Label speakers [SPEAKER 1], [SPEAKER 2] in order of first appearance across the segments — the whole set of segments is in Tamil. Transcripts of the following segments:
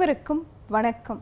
[SPEAKER 1] அனைவருக்கும் வணக்கம்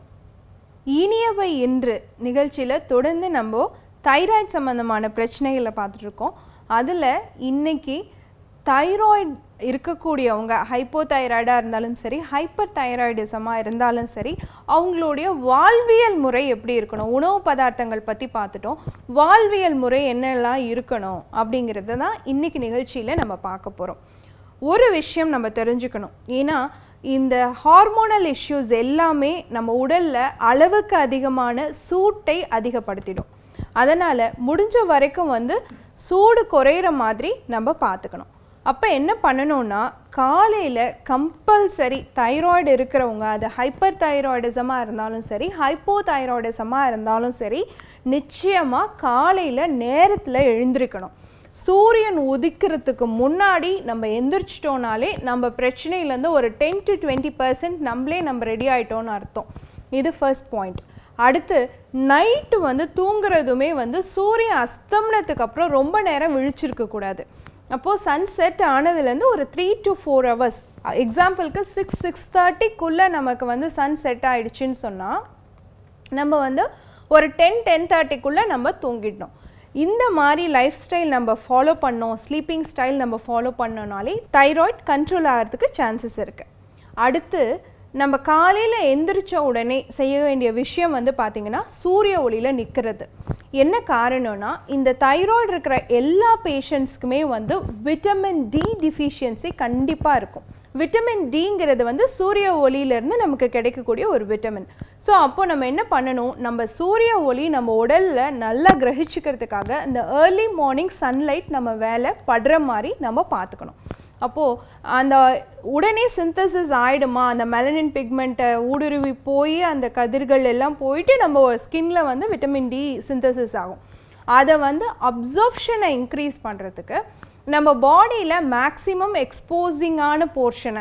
[SPEAKER 1] இனியவை இன்று நிகழ்ச்சியில் தொடர்ந்து நம்ம தைராய்டு சம்மந்தமான பிரச்சனைகளை பார்த்துட்டு இருக்கோம் அதில் இன்னைக்கு தைராய்டு இருக்கக்கூடியவங்க ஹைப்போதைராய்டாக இருந்தாலும் சரி ஹைப்பர் தைராய்டிசமாக இருந்தாலும் சரி அவங்களுடைய வாழ்வியல் முறை எப்படி இருக்கணும் உணவு பதார்த்தங்கள் பற்றி பார்த்துட்டோம் வாழ்வியல் முறை என்னெல்லாம் இருக்கணும் அப்படிங்கிறத தான் இன்னைக்கு நிகழ்ச்சியில் நம்ம பார்க்க போகிறோம் ஒரு விஷயம் நம்ம தெரிஞ்சுக்கணும் ஏன்னா இந்த ஹார்மோனல் இஷ்யூஸ் எல்லாமே நம்ம உடல்ல அளவுக்கு அதிகமான சூட்டை அதிகப்படுத்திடும் அதனால முடிஞ்ச வரைக்கும் வந்து சூடு குறையிற மாதிரி நம்ம பார்த்துக்கணும் அப்போ என்ன பண்ணணும்னா காலையில் கம்பல்சரி தைராய்டு இருக்கிறவங்க அது ஹைப்பர் தைராய்டிசமாக இருந்தாலும் சரி ஹைப்போ தைராய்டிசமாக இருந்தாலும் சரி நிச்சயமாக காலையில் நேரத்தில் எழுந்திருக்கணும் சூரியன் உதிக்கிறதுக்கு முன்னாடி நம்ம எந்திரிச்சிட்டோனாலே நம்ம பிரச்சனையிலேருந்து ஒரு டென் டு டுவெண்ட்டி பர்சன்ட் நம்மளே நம்ம ரெடி ஆயிட்டோம்னு அர்த்தம் இது ஃபர்ஸ்ட் பாயிண்ட் அடுத்து நைட்டு வந்து தூங்குறதுமே வந்து சூரியன் அஸ்தமனத்துக்கு அப்புறம் ரொம்ப நேரம் விழிச்சிருக்க கூடாது அப்போது சன்செட் ஆனதுலேருந்து ஒரு த்ரீ டு ஃபோர் ஹவர்ஸ் எக்ஸாம்பிளுக்கு சிக்ஸ் சிக்ஸ் தேர்ட்டிக்குள்ளே நமக்கு வந்து சன் செட் ஆயிடுச்சுன்னு சொன்னால் நம்ம வந்து ஒரு டென் டென் தேர்ட்டிக்குள்ளே நம்ம தூங்கிடணும் இந்த மாதிரி லைஃப் ஸ்டைல் நம்ம ஃபாலோ பண்ணோம் ஸ்லீப்பிங் ஸ்டைல் நம்ம ஃபாலோ பண்ணோனாலே தைராய்டு கண்ட்ரோல் ஆகிறதுக்கு சான்சஸ் இருக்குது அடுத்து நம்ம காலையில் எந்திரிச்ச உடனே செய்ய வேண்டிய விஷயம் வந்து பார்த்திங்கன்னா சூரிய ஒளியில் நிற்கிறது என்ன காரணம்னா இந்த தைராய்டு இருக்கிற எல்லா பேஷண்ட்ஸ்க்குமே வந்து விட்டமின் டி டிஃபிஷியன்சி கண்டிப்பாக இருக்கும் விட்டமின் டிங்கிறது வந்து சூரிய ஒளியிலேருந்து நமக்கு கிடைக்கக்கூடிய ஒரு விட்டமின் ஸோ அப்போ நம்ம என்ன பண்ணணும் நம்ம சூரிய ஒளி நம்ம உடலில் நல்லா கிரகிச்சிக்கிறதுக்காக இந்த ஏர்லி மார்னிங் சன்லைட் நம்ம வேலை படுற மாதிரி நம்ம பார்த்துக்கணும் அப்போது அந்த உடனே சிந்தசிஸ் ஆகிடுமா அந்த மெலனின் பிக்மெண்ட்டை ஊடுருவி போய் அந்த கதிர்கள் எல்லாம் போயிட்டு நம்ம ஸ்கின்ல வந்து விட்டமின் டி சிந்தசிஸ் ஆகும் அதை வந்து அப்சர்ப்ஷனை இன்க்ரீஸ் பண்ணுறதுக்கு நம்ம பாடியில் மேக்ஸிமம் எக்ஸ்போசிங்கான போர்ஷனை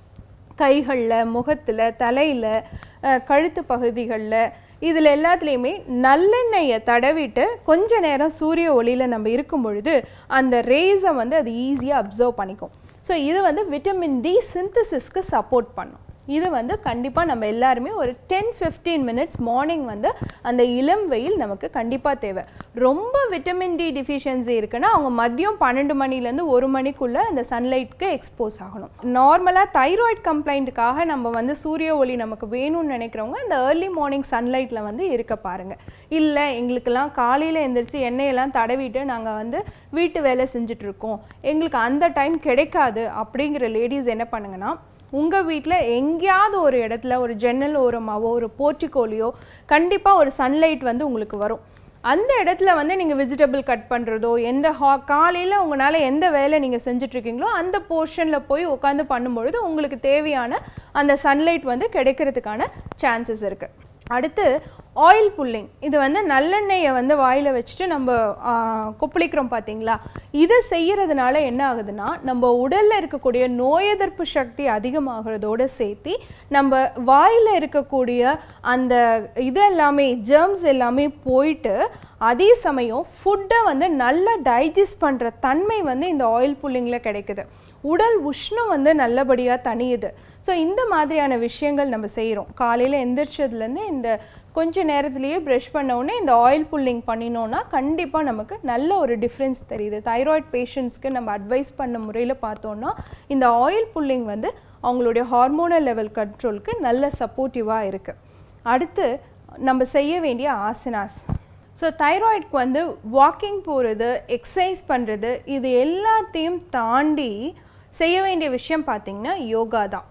[SPEAKER 1] கைகளில் முகத்தில் தலையில் கழுத்து பகுதிகளில் இதில் எல்லாத்துலேயுமே நல்லெண்ணெயை தடவிட்டு கொஞ்ச நேரம் சூரிய ஒளியில் நம்ம இருக்கும் பொழுது அந்த ரேஸை வந்து அது ஈஸியாக அப்சர்வ் பண்ணிக்கும் ஸோ இது வந்து விட்டமின் டி சிந்தசிஸ்க்கு சப்போர்ட் பண்ணும் இது வந்து கண்டிப்பாக நம்ம எல்லாருமே ஒரு டென் ஃபிஃப்டீன் மினிட்ஸ் மார்னிங் வந்து அந்த இளம் வெயில் நமக்கு கண்டிப்பாக தேவை ரொம்ப விட்டமின் டி டிஃபிஷியன்சி இருக்குன்னா அவங்க மதியம் பன்னெண்டு மணிலேருந்து ஒரு மணிக்குள்ளே அந்த சன்லைட்க்கு எக்ஸ்போஸ் ஆகணும் நார்மலாக தைராய்டு கம்ப்ளைண்ட்டுக்காக நம்ம வந்து சூரிய ஒளி நமக்கு வேணும்னு நினைக்கிறவங்க இந்த ஏர்லி மார்னிங் சன்லைட்டில் வந்து இருக்க பாருங்கள் இல்லை எங்களுக்கெல்லாம் காலையில் எந்திரிச்சு எண்ணெயெல்லாம் தடவிட்டு நாங்கள் வந்து வீட்டு வேலை செஞ்சுட்ருக்கோம் எங்களுக்கு அந்த டைம் கிடைக்காது அப்படிங்கிற லேடிஸ் என்ன பண்ணுங்கன்னா உங்கள் வீட்டில் எங்கேயாவது ஒரு இடத்துல ஒரு ஜன்னல் ஓரமாவோ ஒரு போர்ட்டிகோலியோ கண்டிப்பாக ஒரு சன்லைட் வந்து உங்களுக்கு வரும் அந்த இடத்துல வந்து நீங்கள் வெஜிடபிள் கட் பண்ணுறதோ எந்த ஹா காலையில் உங்களால் எந்த வேலை நீங்கள் செஞ்சிட்ருக்கீங்களோ அந்த போர்ஷனில் போய் உட்காந்து பண்ணும்பொழுது உங்களுக்கு தேவையான அந்த சன்லைட் வந்து கிடைக்கிறதுக்கான சான்சஸ் இருக்குது அடுத்து ஆயில் புல்லிங் இது வந்து நல்லெண்ணெயை வந்து வாயில் வச்சுட்டு நம்ம கொப்பளிக்கிறோம் பார்த்தீங்களா இதை செய்கிறதுனால என்ன ஆகுதுன்னா நம்ம உடலில் இருக்கக்கூடிய நோய் எதிர்ப்பு சக்தி அதிகமாகிறதோடு சேர்த்து நம்ம வாயில் இருக்கக்கூடிய அந்த இது எல்லாமே ஜெர்ம்ஸ் எல்லாமே போயிட்டு அதே சமயம் ஃபுட்டை வந்து நல்லா டைஜஸ்ட் பண்ணுற தன்மை வந்து இந்த ஆயில் புல்லிங்கில் கிடைக்குது உடல் உஷ்ணம் வந்து நல்லபடியாக தணியுது ஸோ இந்த மாதிரியான விஷயங்கள் நம்ம செய்கிறோம் காலையில் எந்திரிச்சதுலேருந்து இந்த கொஞ்ச நேரத்துலேயே ப்ரஷ் பண்ணோடனே இந்த ஆயில் புல்லிங் பண்ணினோன்னா கண்டிப்பாக நமக்கு நல்ல ஒரு டிஃப்ரென்ஸ் தெரியுது தைராய்டு பேஷண்ட்ஸ்க்கு நம்ம அட்வைஸ் பண்ண முறையில் பார்த்தோன்னா இந்த ஆயில் புல்லிங் வந்து அவங்களுடைய ஹார்மோனல் லெவல் கண்ட்ரோலுக்கு நல்ல சப்போர்ட்டிவாக இருக்குது அடுத்து நம்ம செய்ய வேண்டிய ஆசனாஸ் ஸோ தைராய்டுக்கு வந்து வாக்கிங் போகிறது எக்ஸசைஸ் பண்ணுறது இது எல்லாத்தையும் தாண்டி செய்ய வேண்டிய விஷயம் பார்த்திங்கன்னா யோகா தான்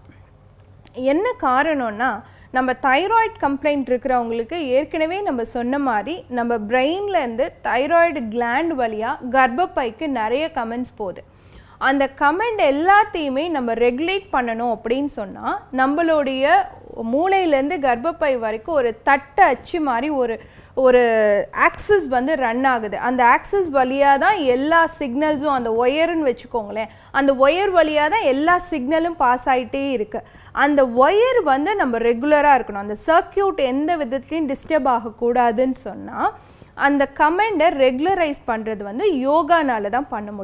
[SPEAKER 1] என்ன காரணம்னா நம்ம தைராய்டு கம்ப்ளைண்ட் இருக்கிறவங்களுக்கு ஏற்கனவே நம்ம சொன்ன மாதிரி நம்ம பிரெயின்லேருந்து தைராய்டு கிளாண்ட் வழியாக கர்ப்பப்பைக்கு நிறைய கமெண்ட்ஸ் போகுது அந்த கமெண்ட் எல்லாத்தையுமே நம்ம ரெகுலேட் பண்ணணும் அப்படின்னு சொன்னால் நம்மளுடைய மூளையிலேருந்து கர்ப்பப்பை வரைக்கும் ஒரு தட்டை அச்சு மாதிரி ஒரு ஒரு ஆக்சஸ் வந்து ரன் ஆகுது அந்த ஆக்சஸ் வழியாக தான் எல்லா சிக்னல்ஸும் அந்த ஒயர்னு வச்சுக்கோங்களேன் அந்த ஒயர் வழியாக தான் எல்லா சிக்னலும் பாஸ் ஆகிட்டே இருக்குது அந்த ஒயர் வந்து நம்ம ரெகுலராக இருக்கணும் அந்த சர்க்கியூட் எந்த விதத்துலையும் டிஸ்டர்ப் ஆகக்கூடாதுன்னு சொன்னால் அந்த கமெண்டை ரெகுலரைஸ் பண்ணுறது வந்து யோகானால தான் பண்ண முடியும்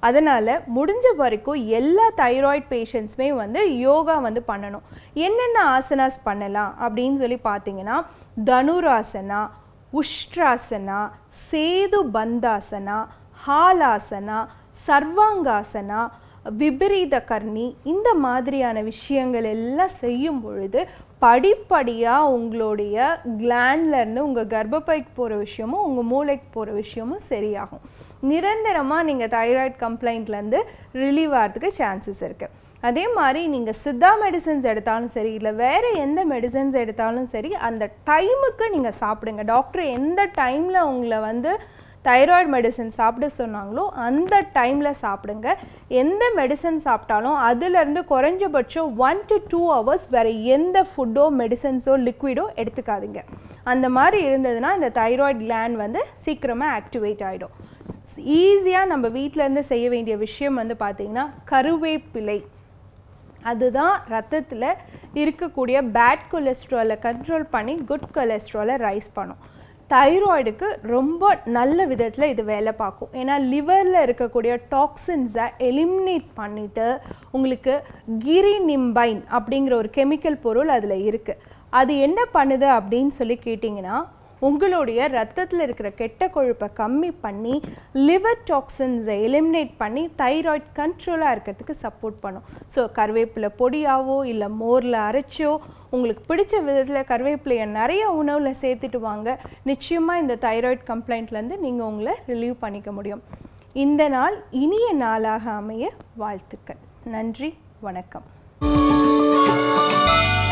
[SPEAKER 1] அதனால் முடிஞ்ச வரைக்கும் எல்லா தைராய்டு பேஷண்ட்ஸுமே வந்து யோகா வந்து பண்ணணும் என்னென்ன ஆசனாஸ் பண்ணலாம் அப்படின்னு சொல்லி பார்த்தீங்கன்னா தனுராசனா உஷ்ட்ராசனா சேது பந்தாசனா ஹாலாசனா சர்வாங்காசனா விபரீத கர்ணி இந்த மாதிரியான விஷயங்கள் எல்லாம் செய்யும் பொழுது படிப்படியாக உங்களுடைய glandல இருந்து உங்கள் கர்ப்பப்பைக்கு போகிற விஷயமும் உங்கள் மூளைக்கு போகிற விஷயமும் சரியாகும் நிரந்தரமாக நீங்கள் தைராய்டு கம்ப்ளைண்ட்லேருந்து ரிலீவ் ஆகிறதுக்கு சான்சஸ் இருக்குது அதே மாதிரி நீங்கள் சித்தா மெடிசன்ஸ் எடுத்தாலும் சரி இல்லை வேறு எந்த மெடிசன்ஸ் எடுத்தாலும் சரி அந்த டைமுக்கு நீங்கள் சாப்பிடுங்க டாக்டர் எந்த டைமில் உங்களை வந்து தைராய்டு மெடிசன் சாப்பிட சொன்னாங்களோ அந்த டைமில் சாப்பிடுங்க எந்த மெடிசன் சாப்பிட்டாலும் அதுலேருந்து குறைஞ்சபட்சம் ஒன் டு டூ ஹவர்ஸ் வேறு எந்த ஃபுட்டோ மெடிசன்ஸோ லிக்விடோ எடுத்துக்காதீங்க அந்த மாதிரி இருந்ததுன்னா இந்த தைராய்டு gland வந்து சீக்கிரமாக ஆக்டிவேட் ஆகிடும் ஈஸியாக நம்ம வீட்ல இருந்து செய்ய வேண்டிய விஷயம் வந்து பார்த்திங்கன்னா கருவேப்பிலை அதுதான் ரத்தத்தில் இருக்கக்கூடிய பேட் கொலஸ்ட்ராலை கண்ட்ரோல் பண்ணி குட் கொலஸ்ட்ராலை ரைஸ் பண்ணும் தைராய்டுக்கு ரொம்ப நல்ல விதத்தில் இது வேலை பார்க்கும் ஏன்னா லிவரில் இருக்கக்கூடிய டாக்ஸின்ஸை எலிமினேட் பண்ணிவிட்டு உங்களுக்கு கிரினிம்பைன் அப்படிங்கிற ஒரு கெமிக்கல் பொருள் அதில் இருக்குது அது என்ன பண்ணுது அப்படின்னு சொல்லி கேட்டிங்கன்னா உங்களுடைய ரத்தத்தில் இருக்கிற கெட்ட கொழுப்பை கம்மி பண்ணி லிவர் டாக்ஸின்ஸை எலிமினேட் பண்ணி தைராய்டு கண்ட்ரோலாக இருக்கிறதுக்கு சப்போர்ட் பண்ணும் ஸோ கருவேப்பிலை பொடியாவோ இல்லை மோரில் அரைச்சோ உங்களுக்கு பிடிச்ச விதத்தில் கருவேப்பிலையை நிறைய உணவில் சேர்த்துட்டு வாங்க நிச்சயமாக இந்த தைராய்டு கம்ப்ளைண்ட்லேருந்து நீங்கள் உங்களை ரிலீவ் பண்ணிக்க முடியும் இந்த நாள் இனிய நாளாக அமைய வாழ்த்துக்கள் நன்றி வணக்கம்